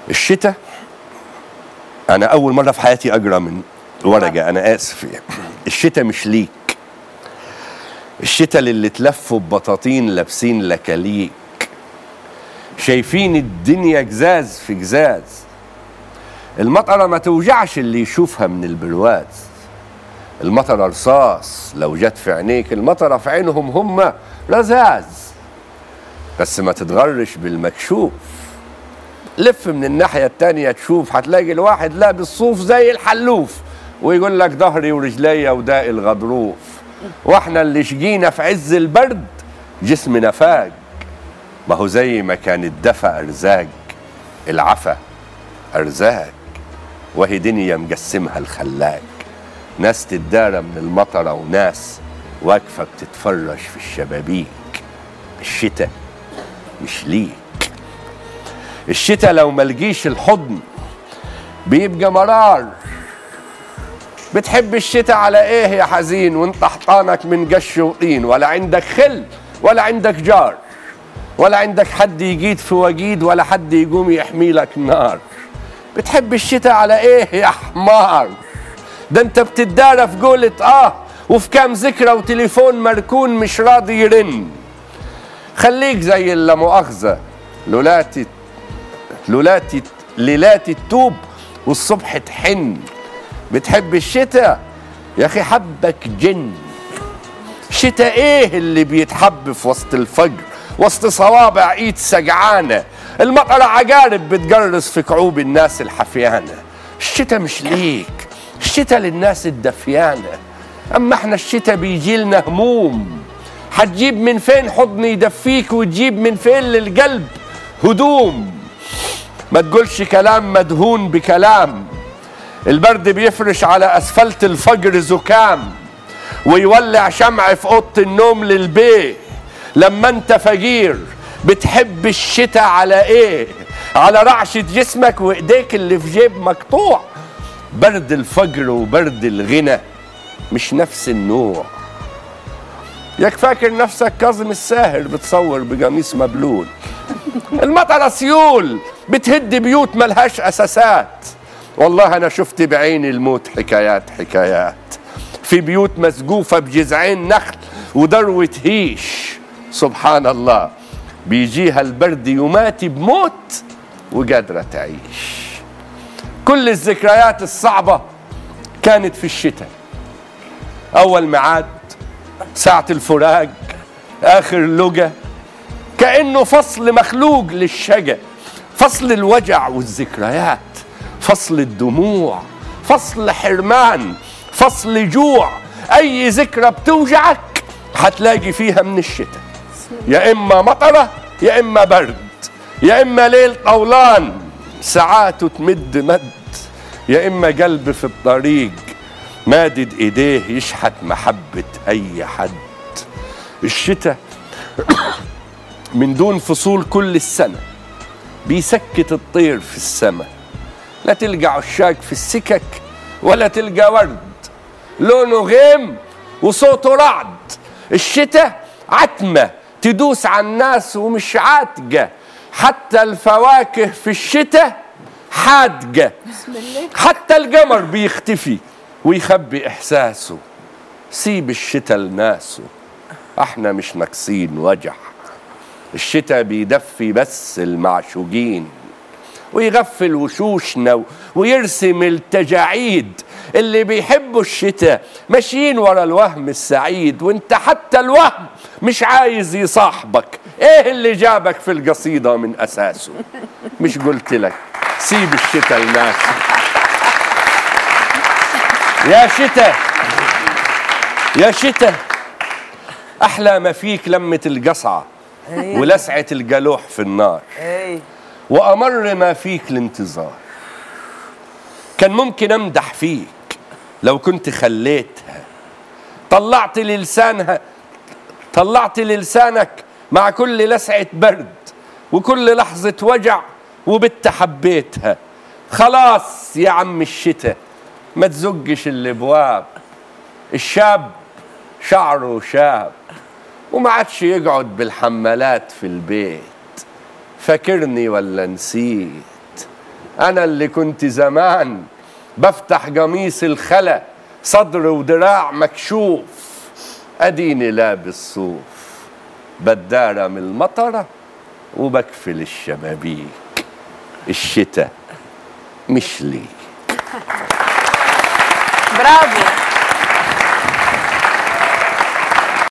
الشتاء انا اول مره في حياتي اقرا من ورقه انا اسف يعني الشتاء مش ليك الشتاء للي تلفوا ببطاطين لابسين لكاليك شايفين الدنيا جزاز في جزاز المطره ما توجعش اللي يشوفها من البرواز المطره رصاص لو جت في عينيك المطره في عينهم هم رزاز بس ما تتغرش بالمكشوف لف من الناحية التانية تشوف هتلاقي الواحد لابس صوف زي الحلوف ويقول لك ظهري ورجلي وداء الغضروف واحنا اللي شقينا في عز البرد جسمنا فاق ما هو زي ما كان الدفى ارزاق العفا ارزاق وهي دنيا مقسمها الخلاق ناس تدارى من المطره وناس واقفه بتتفرج في الشبابيك الشتاء مش ليك الشتاء لو ملقيش الحضن بيبقى مرار بتحب الشتاء على ايه يا حزين وانت حطانك من قش وطين ولا عندك خل ولا عندك جار ولا عندك حد يجيد في وجيد ولا حد يقوم يحمي لك نار بتحب الشتاء على ايه يا حمار ده انت بتدارى في قولة اه وفي كام ذكرى وتليفون مركون مش راضي يرن خليك زي اللا مؤاخذة لولاتي لولاتي ليلاتي التوب والصبح تحن بتحب الشتاء يا اخي حبك جن شتاء ايه اللي بيتحب في وسط الفجر وسط صوابع ايد سجعانه المطره عجارب بتجرس في كعوب الناس الحفيانه الشتاء مش ليك الشتاء للناس الدفيانه اما احنا الشتاء بيجي لنا هموم هتجيب من فين حضن يدفيك وتجيب من فين للقلب هدوم ما تقولش كلام مدهون بكلام البرد بيفرش على اسفلت الفجر زكام ويولع شمع في اوضه النوم للبيه لما انت فقير بتحب الشتاء على ايه على رعشة جسمك وايديك اللي في جيب مقطوع برد الفجر وبرد الغنى مش نفس النوع ياك فاكر نفسك كاظم الساهر بتصور بقميص مبلول المطرة سيول بتهد بيوت ملهاش اساسات والله انا شفت بعيني الموت حكايات حكايات في بيوت مسقوفة بجذعين نخل وذروة هيش سبحان الله بيجيها البرد يماتي بموت وقادرة تعيش كل الذكريات الصعبة كانت في الشتاء أول ميعاد ساعة الفراق آخر لقى كأنه فصل مخلوق للشقا فصل الوجع والذكريات فصل الدموع فصل حرمان فصل جوع أي ذكرى بتوجعك هتلاقي فيها من الشتاء يا إما مطرة يا إما برد يا إما ليل طولان ساعاته تمد مد يا إما قلب في الطريق مادد إيديه يشحت محبة أي حد الشتاء من دون فصول كل السنة بيسكت الطير في السماء لا تلقى عشاق في السكك ولا تلقى ورد لونه غيم وصوته رعد الشتاء عتمة تدوس على الناس ومش عاتقة حتى الفواكه في الشتاء حادقة حتى القمر بيختفي ويخبي إحساسه سيب الشتاء لناسه احنا مش ناقصين وجع الشتاء بيدفي بس المعشوقين ويغفل وشوشنا ويرسم التجاعيد اللي بيحبوا الشتاء ماشيين ورا الوهم السعيد وانت حتى الوهم مش عايز يصاحبك ايه اللي جابك في القصيدة من اساسه مش قلت لك سيب الشتاء لناس يا شتاء يا شتاء احلى ما فيك لمة القصعة ولسعة الجلوح في النار اي وأمر ما فيك الانتظار كان ممكن أمدح فيك لو كنت خليتها طلعت للسانها طلعت للسانك مع كل لسعة برد وكل لحظة وجع وبت حبيتها خلاص يا عم الشتاء ما تزقش الابواب الشاب شعره شاب وما عادش يقعد بالحمالات في البيت فاكرني ولا نسيت انا اللي كنت زمان بفتح قميص الخلا صدر ودراع مكشوف اديني لابس صوف بدارة من المطرة وبكفل الشبابيك الشتاء مش لي برافو